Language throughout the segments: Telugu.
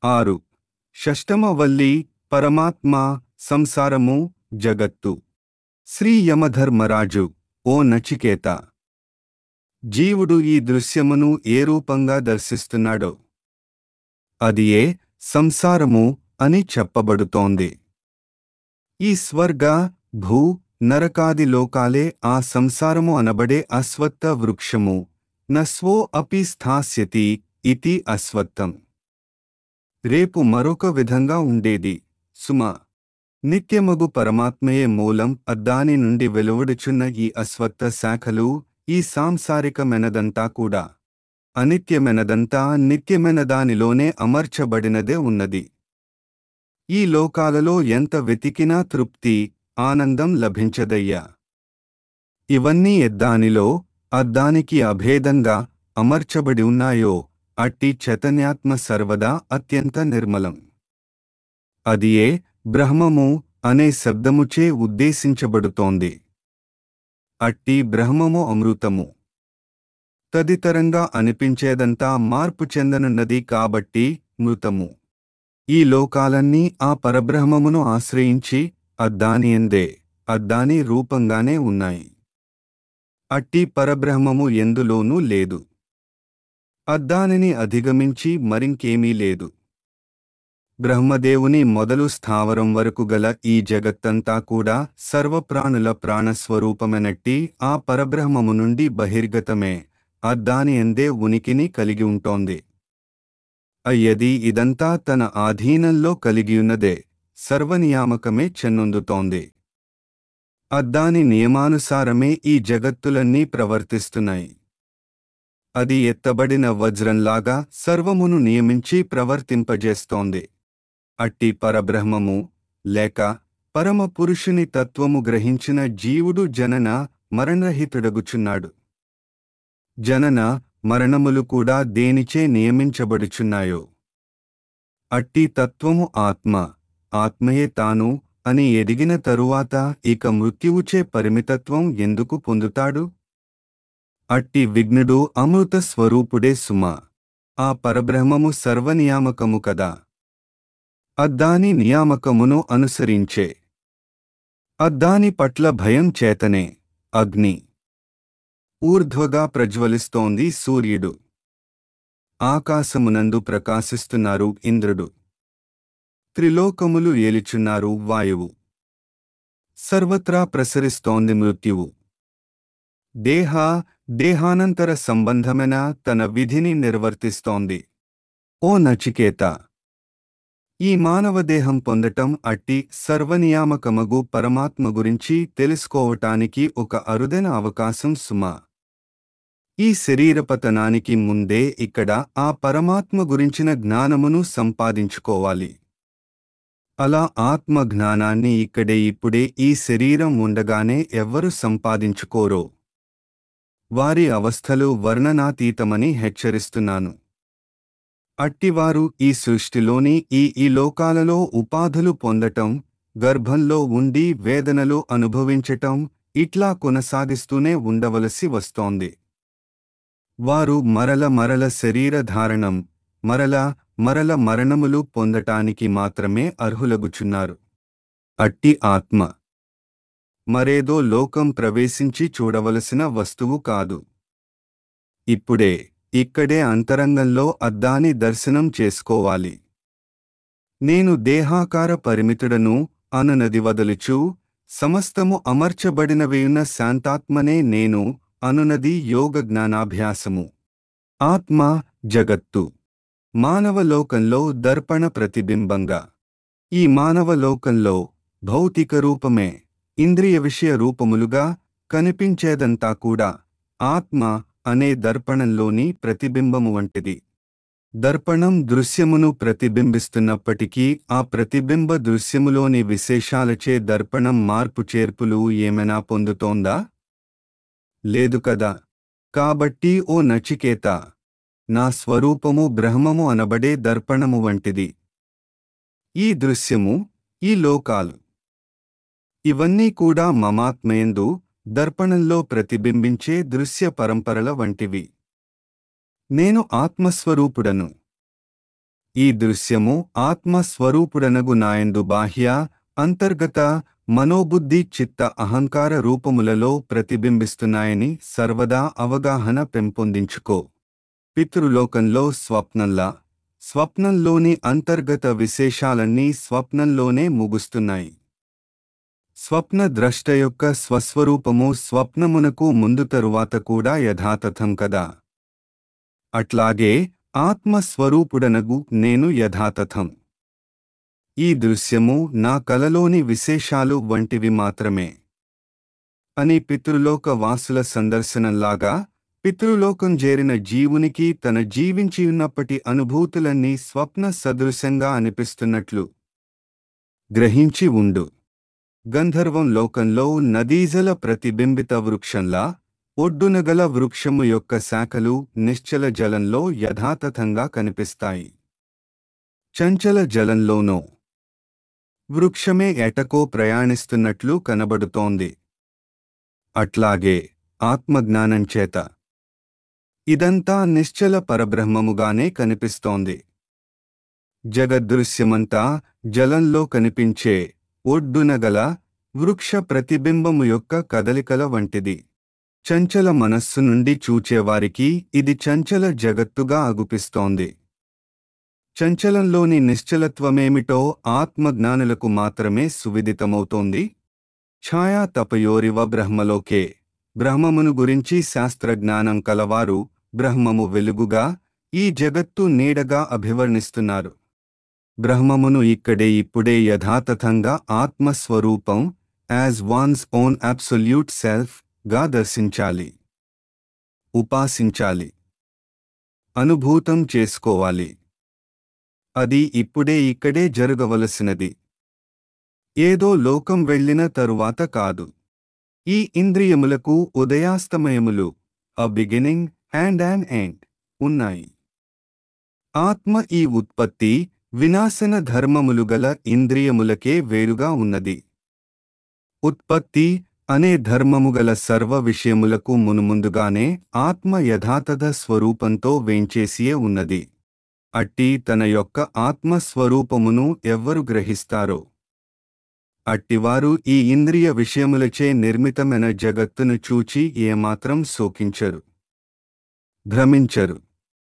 ఆరు షష్టమ వల్లి పరమాత్మ సంసారము జగత్తు శ్రీ యమధర్మరాజు ఓ నచికేత జీవుడు ఈ దృశ్యమును ఏ రూపంగా దర్శిస్తున్నాడో అది ఏ సంసారము అని చెప్పబడుతోంది ఈ స్వర్గ భూ నరకాది లోకాలే ఆ సంసారము అనబడే అశ్వత్థ వృక్షము నస్వో అపి స్థాస్యతి ఇతి అశ్వత్థం రేపు మరొక విధంగా ఉండేది సుమ నిత్యమగు పరమాత్మయే మూలం అద్దాని నుండి వెలువడుచున్న ఈ అశ్వత్థ శాఖలు ఈ సాంసారికమెనదంతా కూడా అనిత్యమెనదంతా నిత్యమెనదానిలోనే అమర్చబడినదే ఉన్నది ఈ లోకాలలో ఎంత వెతికినా తృప్తి ఆనందం లభించదయ్యా ఇవన్నీ ఎద్దానిలో అద్దానికి అభేదంగా అమర్చబడి ఉన్నాయో అట్టి చైతన్యాత్మ సర్వదా అత్యంత నిర్మలం అదియే బ్రహ్మము అనే శబ్దముచే ఉద్దేశించబడుతోంది అట్టి బ్రహ్మము అమృతము తదితరంగా అనిపించేదంతా మార్పు చెందనున్నది కాబట్టి మృతము ఈ లోకాలన్నీ ఆ పరబ్రహ్మమును ఆశ్రయించి అద్దానియందే అద్దాని రూపంగానే ఉన్నాయి అట్టి పరబ్రహ్మము ఎందులోనూ లేదు అద్దానిని అధిగమించి మరింకేమీ లేదు బ్రహ్మదేవుని మొదలు స్థావరం వరకు గల ఈ జగత్తంతా కూడా సర్వప్రాణుల ప్రాణస్వరూపమెనట్టి ఆ పరబ్రహ్మము నుండి బహిర్గతమే అద్దాని ఎందే ఉనికిని కలిగి ఉంటోంది అయ్యది ఇదంతా తన ఆధీనంలో కలిగియున్నదే సర్వనియామకమే చెన్నొందుతోంది అద్దాని నియమానుసారమే ఈ జగత్తులన్నీ ప్రవర్తిస్తున్నాయి అది ఎత్తబడిన వజ్రంలాగా సర్వమును నియమించి ప్రవర్తింపజేస్తోంది అట్టి పరబ్రహ్మము లేక పరమ పురుషుని తత్వము గ్రహించిన జీవుడు జనన మరణరహితుడగుచున్నాడు జనన మరణములు కూడా దేనిచే నియమించబడుచున్నాయో అట్టి తత్వము ఆత్మ ఆత్మయే తాను అని ఎదిగిన తరువాత ఇక మృత్యువుచే పరిమితత్వం ఎందుకు పొందుతాడు అట్టి విఘ్నుడు అమృత స్వరూపుడే సుమ ఆ పరబ్రహ్మము సర్వనియామకము కదా అద్దాని నియామకమును అనుసరించే అద్దాని పట్ల భయం చేతనే అగ్ని ఊర్ధ్వగా ప్రజ్వలిస్తోంది సూర్యుడు ఆకాశమునందు ప్రకాశిస్తున్నారు ఇంద్రుడు త్రిలోకములు ఏలిచున్నారు వాయువు సర్వత్రా ప్రసరిస్తోంది మృత్యువు దేహ దేహానంతర సంబంధమైన తన విధిని నిర్వర్తిస్తోంది ఓ నచికేత ఈ మానవ దేహం పొందటం అట్టి సర్వనియామకమగు పరమాత్మ గురించి తెలుసుకోవటానికి ఒక అరుదైన అవకాశం సుమా ఈ శరీరపతనానికి ముందే ఇక్కడ ఆ పరమాత్మ గురించిన జ్ఞానమును సంపాదించుకోవాలి అలా ఆత్మ జ్ఞానాన్ని ఇక్కడే ఇప్పుడే ఈ శరీరం ఉండగానే ఎవ్వరు సంపాదించుకోరో వారి అవస్థలు వర్ణనాతీతమని హెచ్చరిస్తున్నాను అట్టివారు ఈ సృష్టిలోని ఈ ఈ లోకాలలో ఉపాధులు పొందటం గర్భంలో ఉండి వేదనలు అనుభవించటం ఇట్లా కొనసాగిస్తూనే ఉండవలసి వస్తోంది వారు మరల మరల శరీరధారణం మరల మరల మరణములు పొందటానికి మాత్రమే అర్హులగుచున్నారు అట్టి ఆత్మ మరేదో లోకం ప్రవేశించి చూడవలసిన వస్తువు కాదు ఇప్పుడే ఇక్కడే అంతరంగంలో అద్దాని దర్శనం చేసుకోవాలి నేను దేహాకార పరిమితుడను అనునది వదలుచు సమస్తము అమర్చబడినవేయున్న శాంతాత్మనే నేను అనునది యోగ జ్ఞానాభ్యాసము ఆత్మ జగత్తు మానవలోకంలో దర్పణ ప్రతిబింబంగా ఈ మానవలోకంలో భౌతిక రూపమే ఇంద్రియ విషయ రూపములుగా కనిపించేదంతా కూడా ఆత్మ అనే దర్పణంలోని ప్రతిబింబము వంటిది దర్పణం దృశ్యమును ప్రతిబింబిస్తున్నప్పటికీ ఆ ప్రతిబింబ దృశ్యములోని విశేషాలచే దర్పణం మార్పు చేర్పులు ఏమైనా పొందుతోందా లేదు కదా కాబట్టి ఓ నచికేత నా స్వరూపము బ్రహ్మము అనబడే దర్పణము వంటిది ఈ దృశ్యము ఈ లోకాలు ఇవన్నీ కూడా మమాత్మయందు దర్పణంలో ప్రతిబింబించే దృశ్య పరంపరల వంటివి నేను ఆత్మస్వరూపుడను ఈ దృశ్యము ఆత్మస్వరూపుడనగు నాయందు బాహ్య అంతర్గత మనోబుద్ధి చిత్త అహంకార రూపములలో ప్రతిబింబిస్తున్నాయని సర్వదా అవగాహన పెంపొందించుకో పితృలోకంలో స్వప్నంలా స్వప్నంలోని అంతర్గత విశేషాలన్నీ స్వప్నంలోనే ముగుస్తున్నాయి స్వప్న ద్రష్ట యొక్క స్వస్వరూపము స్వప్నమునకు ముందు తరువాత కూడా యథాతథం కదా అట్లాగే ఆత్మస్వరూపుడనగు నేను యథాతథం ఈ దృశ్యము నా కలలోని విశేషాలు వంటివి మాత్రమే అని పితృలోక వాసుల సందర్శనంలాగా పితృలోకం చేరిన జీవునికి తన జీవించియున్నప్పటి అనుభూతులన్నీ స్వప్న సదృశంగా అనిపిస్తున్నట్లు గ్రహించి ఉండు గంధర్వం లోకంలో నదీజల ప్రతిబింబిత వృక్షంలా ఒడ్డునగల వృక్షము యొక్క శాఖలు నిశ్చల జలంలో యథాతథంగా కనిపిస్తాయి చంచల జలంలోనో వృక్షమే ఎటకో ప్రయాణిస్తున్నట్లు కనబడుతోంది అట్లాగే ఆత్మజ్ఞానం చేత ఇదంతా నిశ్చల పరబ్రహ్మముగానే కనిపిస్తోంది జగదృశ్యమంతా జలంలో కనిపించే ఒడ్డునగల వృక్ష ప్రతిబింబము యొక్క కదలికల వంటిది చంచల మనస్సు నుండి చూచేవారికి ఇది చంచల జగత్తుగా అగుపిస్తోంది చంచలంలోని నిశ్చలత్వమేమిటో ఆత్మజ్ఞానులకు మాత్రమే సువిదితమవుతోంది ఛాయా తపయోరివ బ్రహ్మలోకే బ్రహ్మమును గురించి శాస్త్రజ్ఞానం కలవారు బ్రహ్మము వెలుగుగా ఈ జగత్తు నీడగా అభివర్ణిస్తున్నారు బ్రహ్మమును ఇక్కడే ఇప్పుడే యథాతథంగా ఆత్మస్వరూపం as one's own absolute self గా దర్శించాలి ఉపాసించాలి అనుభూతం చేసుకోవాలి అది ఇప్పుడే ఇక్కడే జరగవలసినది ఏదో లోకం వెళ్ళిన తరువాత కాదు ఈ ఇంద్రియములకు ఉదయాస్తమయములు a beginning and an end ఉన్నాయి ఆత్మ ఈ ఉత్పత్తి వినాశన ధర్మములు గల ఇంద్రియములకే వేరుగా ఉన్నది ఉత్పత్తి అనే ధర్మము గల సర్వ విషయములకు మునుముందుగానే ఆత్మ యథాతథ స్వరూపంతో వేంచేసియే ఉన్నది అట్టి తన యొక్క ఆత్మస్వరూపమును ఎవ్వరు గ్రహిస్తారో అట్టివారు ఈ ఇంద్రియ విషయములచే నిర్మితమైన జగత్తును చూచి ఏమాత్రం శోకించరు భ్రమించరు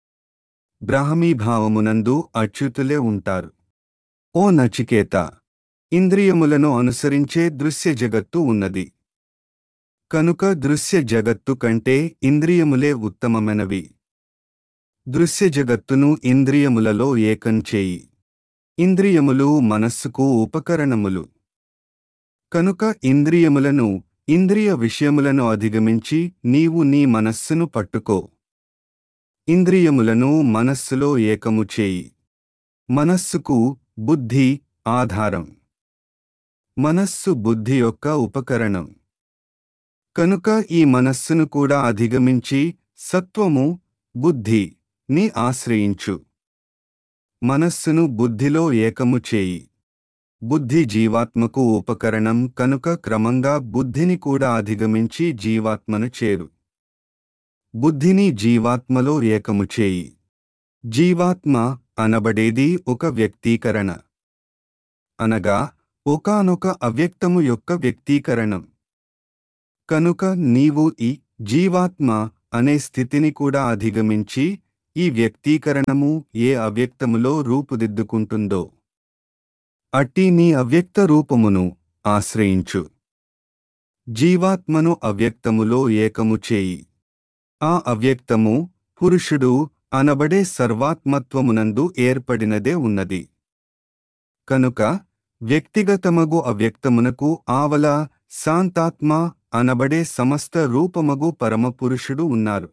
బ్రాహ్మీభావమునందు అచ్యుతులే ఉంటారు ఓ నచికేత ఇంద్రియములను అనుసరించే దృశ్య జగత్తు ఉన్నది కనుక దృశ్య జగత్తు కంటే ఇంద్రియములే ఉత్తమమైనవి దృశ్య జగత్తును ఇంద్రియములలో ఏకం చేయి ఇంద్రియములు మనస్సుకు ఉపకరణములు కనుక ఇంద్రియములను ఇంద్రియ విషయములను అధిగమించి నీవు నీ మనస్సును పట్టుకో ఇంద్రియములను మనస్సులో ఏకము చేయి మనస్సుకు బుద్ధి ఆధారం మనస్సు బుద్ధి యొక్క ఉపకరణం కనుక ఈ మనస్సును కూడా అధిగమించి సత్వము బుద్ధి ని ఆశ్రయించు మనస్సును బుద్ధిలో ఏకము చేయి బుద్ధి జీవాత్మకు ఉపకరణం కనుక క్రమంగా బుద్ధిని కూడా అధిగమించి జీవాత్మను చేరు బుద్ధిని జీవాత్మలో ఏకము చేయి జీవాత్మ అనబడేది ఒక వ్యక్తీకరణ అనగా ఒకానొక అవ్యక్తము యొక్క వ్యక్తీకరణం కనుక నీవు ఈ జీవాత్మ అనే స్థితిని కూడా అధిగమించి ఈ వ్యక్తీకరణము ఏ అవ్యక్తములో రూపుదిద్దుకుంటుందో అట్టి నీ అవ్యక్త రూపమును ఆశ్రయించు జీవాత్మను అవ్యక్తములో ఏకము చేయి ఆ అవ్యక్తము పురుషుడు అనబడే సర్వాత్మత్వమునందు ఏర్పడినదే ఉన్నది కనుక వ్యక్తిగతమగు అవ్యక్తమునకు ఆవల శాంతాత్మ అనబడే సమస్త రూపమగు పరమపురుషుడు ఉన్నారు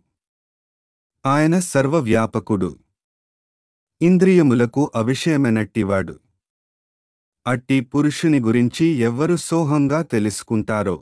ఆయన సర్వవ్యాపకుడు ఇంద్రియములకు అవిషయమైనట్టివాడు అట్టి పురుషుని గురించి ఎవ్వరు సోహంగా తెలుసుకుంటారో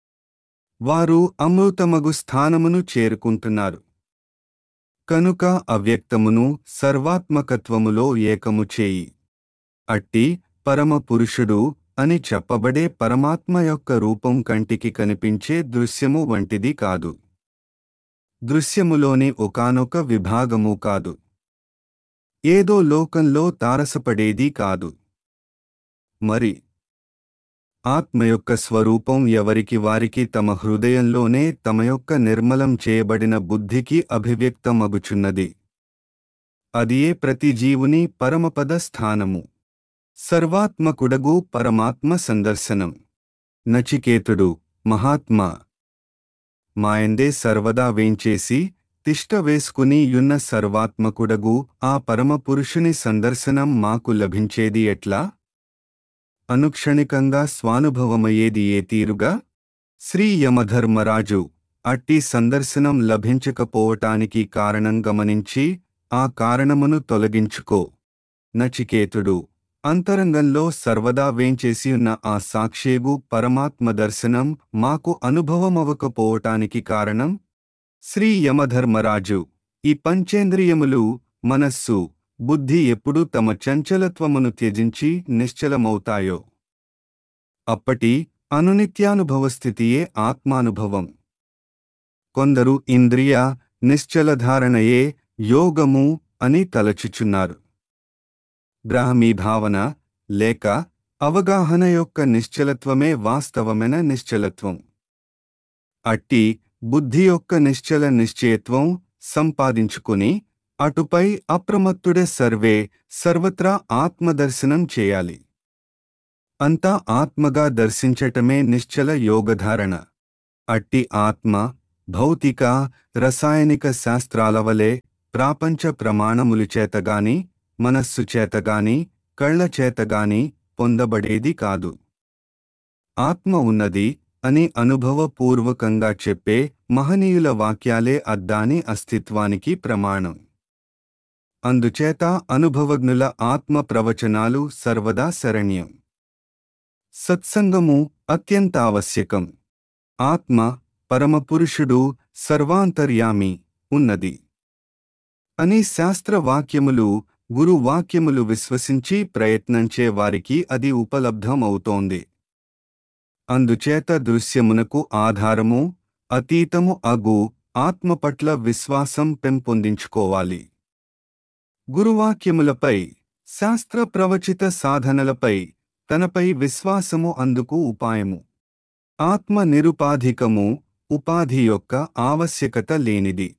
వారు అమృతమగు స్థానమును చేరుకుంటున్నారు కనుక అవ్యక్తమును సర్వాత్మకత్వములో ఏకము చేయి అట్టి పరమ పురుషుడు అని చెప్పబడే పరమాత్మ యొక్క రూపం కంటికి కనిపించే దృశ్యము వంటిది కాదు దృశ్యములోని ఒకానొక విభాగము కాదు ఏదో లోకంలో తారసపడేది కాదు మరి ఆత్మ యొక్క స్వరూపం ఎవరికి వారికి తమ హృదయంలోనే తమ యొక్క నిర్మలం చేయబడిన బుద్ధికి అభివ్యక్తమగుచున్నది అదియే ప్రతి జీవుని పరమపద స్థానము సర్వాత్మకుడగు పరమాత్మ సందర్శనం నచికేతుడు మహాత్మా మాయందే సర్వదా వేంచేసి తిష్ట వేసుకుని యున్న సర్వాత్మకుడగు ఆ పరమపురుషుని సందర్శనం మాకు లభించేది ఎట్లా అనుక్షణికంగా స్వానుభవమయ్యేది ఏ తీరుగా శ్రీ యమధర్మరాజు అట్టి సందర్శనం లభించకపోవటానికి కారణం గమనించి ఆ కారణమును తొలగించుకో నచికేతుడు అంతరంగంలో సర్వదా వేంచేసి ఉన్న ఆ సాక్షేగు పరమాత్మ దర్శనం మాకు అనుభవమవకపోవటానికి కారణం శ్రీ యమధర్మరాజు ఈ పంచేంద్రియములు మనస్సు బుద్ధి ఎప్పుడు తమ చంచలత్వమును త్యజించి నిశ్చలమవుతాయో అప్పటి అనునిత్యానుభవ స్థితియే ఆత్మానుభవం కొందరు ఇంద్రియ నిశ్చలధారణయే యోగము అని తలచుచున్నారు బ్రాహ్మీ భావన లేక అవగాహన యొక్క నిశ్చలత్వమే వాస్తవమైన నిశ్చలత్వం అట్టి బుద్ధి యొక్క నిశ్చల నిశ్చయత్వం సంపాదించుకుని అటుపై అప్రమత్తుడే సర్వే సర్వత్రా ఆత్మదర్శనం చేయాలి అంతా ఆత్మగా దర్శించటమే నిశ్చల యోగధారణ అట్టి ఆత్మ భౌతిక రసాయనిక శాస్త్రాల వలె ప్రాపంచ ప్రమాణములు చేతగాని మనస్సు చేతగాని కళ్ల చేతగాని పొందబడేది కాదు ఆత్మ ఉన్నది అని అనుభవపూర్వకంగా చెప్పే మహనీయుల వాక్యాలే అద్దాని అస్తిత్వానికి ప్రమాణం అందుచేత అనుభవజ్ఞుల ఆత్మ ప్రవచనాలు సర్వదా శరణ్యం సత్సంగము అత్యంత ఆవశ్యకం ఆత్మ పరమపురుషుడు సర్వాంతర్యామి ఉన్నది అని శాస్త్రవాక్యములు గురువాక్యములు విశ్వసించి ప్రయత్నంచే వారికి అది ఉపలబ్ధమవుతోంది అందుచేత దృశ్యమునకు ఆధారము అతీతము అగు ఆత్మ పట్ల విశ్వాసం పెంపొందించుకోవాలి గురువాక్యములపై శాస్త్ర ప్రవచిత సాధనలపై తనపై విశ్వాసము అందుకు ఉపాయము ఆత్మ నిరుపాధికము ఉపాధి యొక్క ఆవశ్యకత లేనిది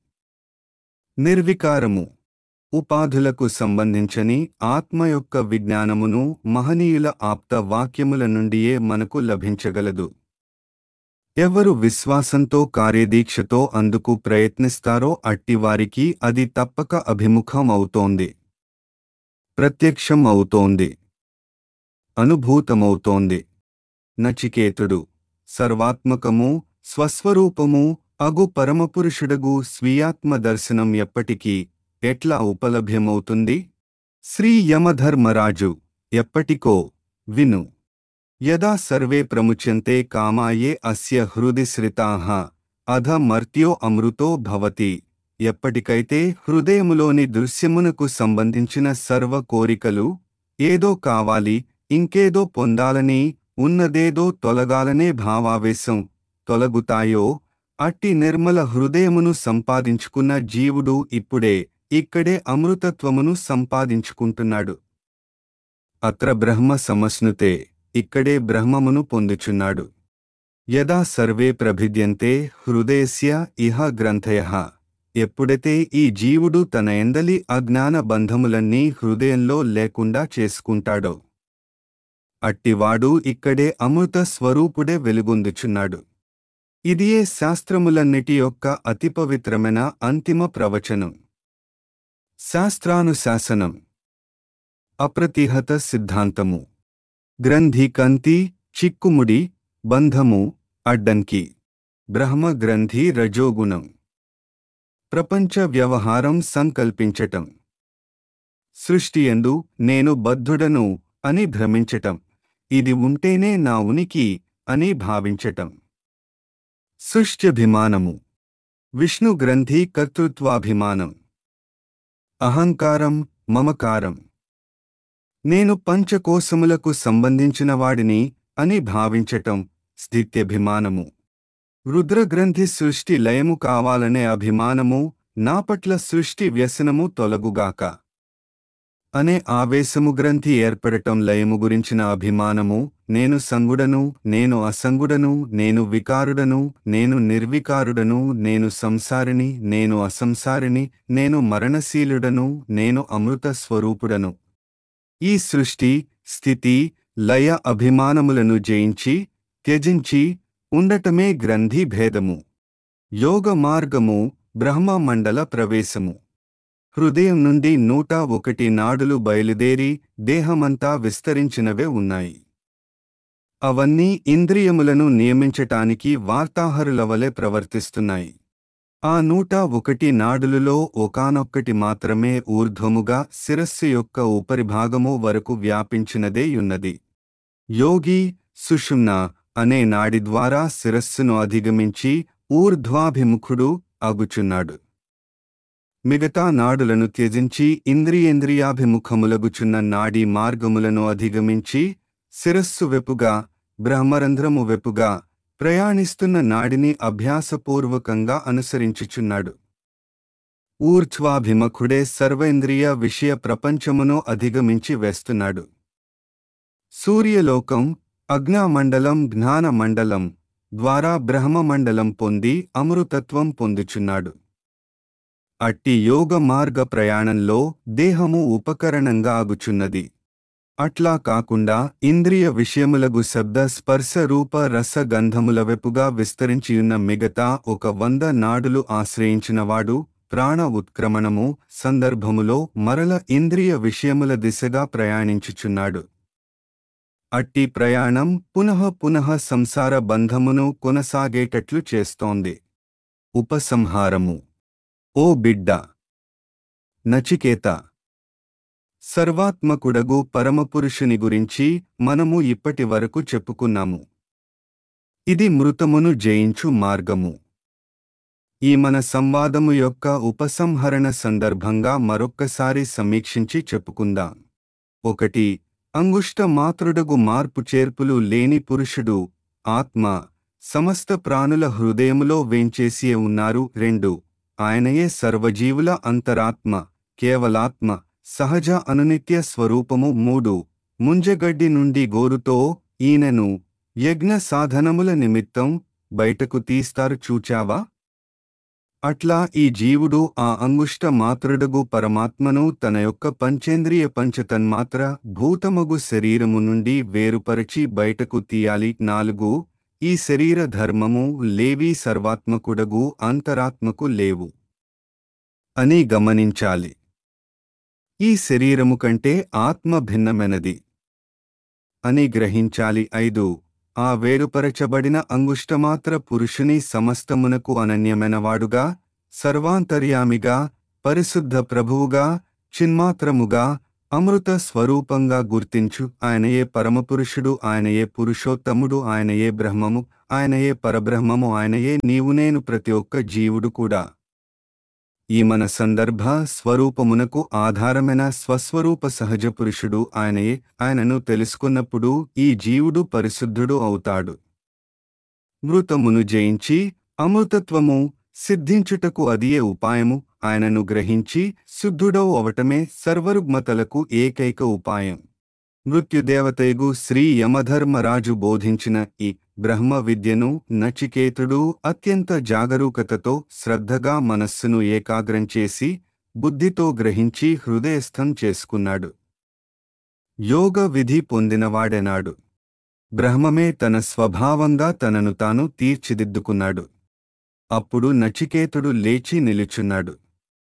నిర్వికారము ఉపాధులకు సంబంధించని ఆత్మ యొక్క విజ్ఞానమును మహనీయుల ఆప్త వాక్యముల నుండియే మనకు లభించగలదు ఎవరు విశ్వాసంతో కార్యదీక్షతో అందుకు ప్రయత్నిస్తారో అట్టివారికి అది తప్పక అభిముఖం అవుతోంది ప్రత్యక్షం అవుతోంది అనుభూతమవుతోంది నచికేతుడు సర్వాత్మకము స్వస్వరూపము అగు పరమపురుషుడగు స్వీయాత్మ దర్శనం ఎప్పటికీ ఎట్లా ఉపలభ్యమవుతుంది శ్రీ యమధర్మరాజు ఎప్పటికో విను యదా సర్వే ప్రముచ్యంతే కామాయే అస్య హృది శ్రితాః అధ మర్త్యో అమృతో భవతి ఎప్పటికైతే హృదయములోని దృశ్యమునకు సంబంధించిన సర్వ కోరికలు ఏదో కావాలి ఇంకేదో పొందాలని ఉన్నదేదో తొలగాలనే భావావేశం తొలగుతాయో అట్టి నిర్మల హృదయమును సంపాదించుకున్న జీవుడు ఇప్పుడే ఇక్కడే అమృతత్వమును సంపాదించుకుంటున్నాడు అత్ర బ్రహ్మ సమశ్నుతే ఇక్కడే బ్రహ్మమును పొందుచున్నాడు యదా సర్వే ప్రభిద్యంతే హృదయస్య ఇహ గ్రంథయ ఎప్పుడైతే ఈ జీవుడు తన ఎందలి అజ్ఞాన బంధములన్నీ హృదయంలో లేకుండా చేసుకుంటాడో అట్టివాడు ఇక్కడే అమృత స్వరూపుడే వెలుగొందుచున్నాడు ఇదియే శాస్త్రములన్నిటి యొక్క అతి పవిత్రమైన అంతిమ ప్రవచనం శాస్త్రానుశాసనం అప్రతిహత సిద్ధాంతము గ్రంథి కంతి చిక్కుముడి బంధము అడ్డంకి బ్రహ్మ గ్రంథి రజోగుణం ప్రపంచ వ్యవహారం సంకల్పించటం సృష్టియందు నేను బద్ధుడను అని భ్రమించటం ఇది ఉంటేనే నా ఉనికి అని భావించటం సృష్ట్యభిమానము విష్ణు గ్రంథి కర్తృత్వాభిమానం అహంకారం మమకారం నేను పంచకోశములకు సంబంధించిన వాడిని అని భావించటం స్థిత్యభిమానము రుద్రగ్రంథి సృష్టి లయము కావాలనే అభిమానము నా పట్ల సృష్టి వ్యసనము తొలగుగాక అనే ఆవేశము గ్రంథి ఏర్పడటం లయము గురించిన అభిమానము నేను సంగుడను నేను అసంగుడను నేను వికారుడను నేను నిర్వికారుడను నేను సంసారిని నేను అసంసారిని నేను మరణశీలుడను నేను అమృత స్వరూపుడను ఈ సృష్టి స్థితి లయ అభిమానములను జయించి త్యజించి ఉండటమే గ్రంథి భేదము యోగ మార్గము బ్రహ్మ మండల ప్రవేశము హృదయం నుండి నూట ఒకటి నాడులు బయలుదేరి దేహమంతా విస్తరించినవే ఉన్నాయి అవన్నీ ఇంద్రియములను నియమించటానికి వార్తాహరుల వలె ప్రవర్తిస్తున్నాయి ఆ నూట ఒకటి నాడులలో ఒకానొక్కటి మాత్రమే ఊర్ధ్వముగా శిరస్సు యొక్క ఉపరిభాగము వరకు వ్యాపించినదే యున్నది యోగి సుషుమ్న అనే నాడి ద్వారా శిరస్సును అధిగమించి ఊర్ధ్వాభిముఖుడు అగుచున్నాడు మిగతా నాడులను త్యజించి ఇంద్రియేంద్రియాభిముఖములగుచున్న నాడీ మార్గములను అధిగమించి శిరస్సు వెపుగా బ్రహ్మరంధ్రము వెపుగా ప్రయాణిస్తున్న నాడిని అభ్యాసపూర్వకంగా అనుసరించుచున్నాడు ఊర్ధ్వాభిముఖుడే సర్వేంద్రియ విషయ ప్రపంచమును అధిగమించి వేస్తున్నాడు సూర్యలోకం అజ్ఞామండలం జ్ఞానమండలం ద్వారా బ్రహ్మమండలం పొంది అమృతత్వం పొందుచున్నాడు అట్టి యోగ మార్గ ప్రయాణంలో దేహము ఉపకరణంగా ఆగుచున్నది అట్లా కాకుండా ఇంద్రియ విషయములగు శబ్ద స్పర్శ రూప రస గంధముల వెపుగా విస్తరించియున్న మిగతా ఒక వంద నాడులు ఆశ్రయించినవాడు ప్రాణ ఉత్క్రమణము సందర్భములో మరల ఇంద్రియ విషయముల దిశగా ప్రయాణించుచున్నాడు అట్టి ప్రయాణం పునః పునః సంసార బంధమును కొనసాగేటట్లు చేస్తోంది ఉపసంహారము ఓ బిడ్డ నచికేత సర్వాత్మకుడగు పరమపురుషుని గురించి మనము ఇప్పటి వరకు చెప్పుకున్నాము ఇది మృతమును జయించు మార్గము ఈ మన సంవాదము యొక్క ఉపసంహరణ సందర్భంగా మరొక్కసారి సమీక్షించి చెప్పుకుందాం ఒకటి అంగుష్ట మాతృడగు మార్పు చేర్పులు లేని పురుషుడు ఆత్మ సమస్త ప్రాణుల హృదయములో వేంచేసియే ఉన్నారు రెండు ఆయనయే సర్వజీవుల అంతరాత్మ కేవలాత్మ సహజ అనునిత్య స్వరూపము మూడు ముంజగడ్డి నుండి గోరుతో ఈయనను యజ్ఞ సాధనముల నిమిత్తం బయటకు తీస్తారు చూచావా అట్లా ఈ జీవుడు ఆ అంగుష్ట మాతృడగు పరమాత్మను తన యొక్క పంచేంద్రియ పంచతన్మాత్ర భూతమగు శరీరము నుండి వేరుపరచి బయటకు తీయాలి నాలుగు ఈ శరీర ధర్మము లేవి సర్వాత్మకుడగు అంతరాత్మకు లేవు అని గమనించాలి ఈ శరీరము కంటే ఆత్మ భిన్నమైనది అని గ్రహించాలి ఐదు ఆ వేరుపరచబడిన అంగుష్టమాత్ర పురుషుని సమస్తమునకు అనన్యమైనవాడుగా సర్వాంతర్యామిగా పరిశుద్ధ ప్రభువుగా చిన్మాత్రముగా అమృత స్వరూపంగా గుర్తించు ఆయనయే పరమపురుషుడు ఆయనయే పురుషోత్తముడు ఆయనయే బ్రహ్మము ఆయనయే పరబ్రహ్మము ఆయనయే నీవు నేను ప్రతి ఒక్క జీవుడు కూడా ఈ మన సందర్భ స్వరూపమునకు ఆధారమైన స్వస్వరూప సహజ పురుషుడు ఆయనయే ఆయనను తెలుసుకున్నప్పుడు ఈ జీవుడు పరిశుద్ధుడు అవుతాడు మృతమును జయించి అమృతత్వము సిద్ధించుటకు అదియే ఉపాయము ఆయనను గ్రహించి శుద్ధుడవు అవటమే సర్వరుగ్మతలకు ఏకైక ఉపాయం మృత్యుదేవతయగు శ్రీ యమధర్మరాజు బోధించిన ఈ బ్రహ్మ విద్యను నచికేతుడు అత్యంత జాగరూకతతో శ్రద్ధగా మనస్సును ఏకాగ్రం చేసి బుద్ధితో గ్రహించి హృదయస్థం చేసుకున్నాడు యోగ విధి పొందినవాడెనాడు బ్రహ్మమే తన స్వభావంగా తనను తాను తీర్చిదిద్దుకున్నాడు అప్పుడు నచికేతుడు లేచి నిలుచున్నాడు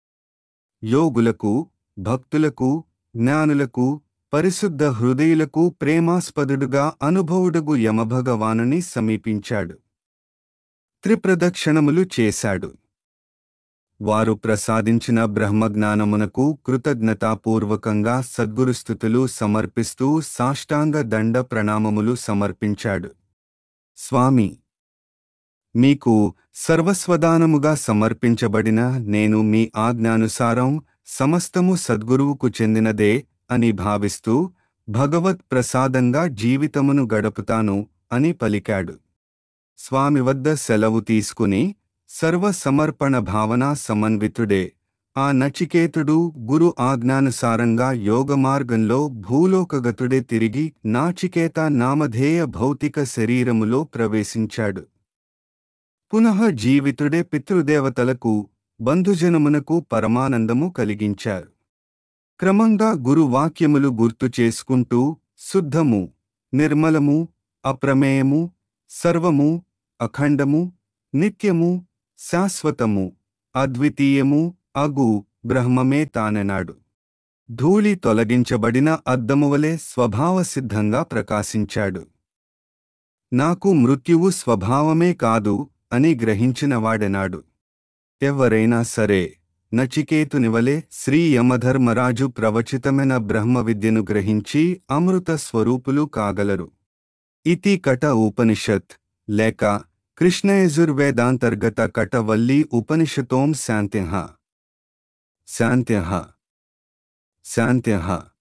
యోగులకు భక్తులకు జ్ఞానులకు పరిశుద్ధ హృదయులకు ప్రేమాస్పదుడుగా అనుభవుడుగు యమభగవానుని సమీపించాడు త్రిప్రదక్షిణములు చేశాడు వారు ప్రసాదించిన బ్రహ్మజ్ఞానమునకు కృతజ్ఞతాపూర్వకంగా సద్గురుస్థుతులు సమర్పిస్తూ సాష్టాంగ దండ ప్రణామములు సమర్పించాడు స్వామి మీకు సర్వస్వదానముగా సమర్పించబడిన నేను మీ ఆజ్ఞానుసారం సమస్తము సద్గురువుకు చెందినదే అని భావిస్తూ భగవత్ ప్రసాదంగా జీవితమును గడుపుతాను అని పలికాడు స్వామి వద్ద సెలవు తీసుకుని సర్వ సమర్పణ భావన సమన్వితుడే ఆ నచికేతుడు గురు ఆజ్ఞానుసారంగా యోగమార్గంలో భూలోకగతుడే తిరిగి నాచికేత నామధేయ భౌతిక శరీరములో ప్రవేశించాడు పునః జీవితుడే పితృదేవతలకు బంధుజనమునకు పరమానందము కలిగించారు క్రమంగా గురు వాక్యములు గుర్తు చేసుకుంటూ శుద్ధము నిర్మలము అప్రమేయము సర్వము అఖండము నిత్యము శాశ్వతము అద్వితీయము అగు బ్రహ్మమే తానెనాడు ధూళి తొలగించబడిన అద్దమువలే స్వభావసిద్ధంగా ప్రకాశించాడు నాకు మృత్యువు స్వభావమే కాదు అని గ్రహించినవాడెనాడు ఎవరైనా సరే నచికేతునివలే శ్రీ యమధర్మరాజు ప్రవచితమైన బ్రహ్మ విద్యను గ్రహించి అమృత స్వరూపులు కాగలరు ఇతి కట ఉపనిషత్ లేక కృష్ణయజుర్వేదాంతర్గత కటవల్లి ఉపనిషతోం శాంత్యః శాంత్యః శాంత్యః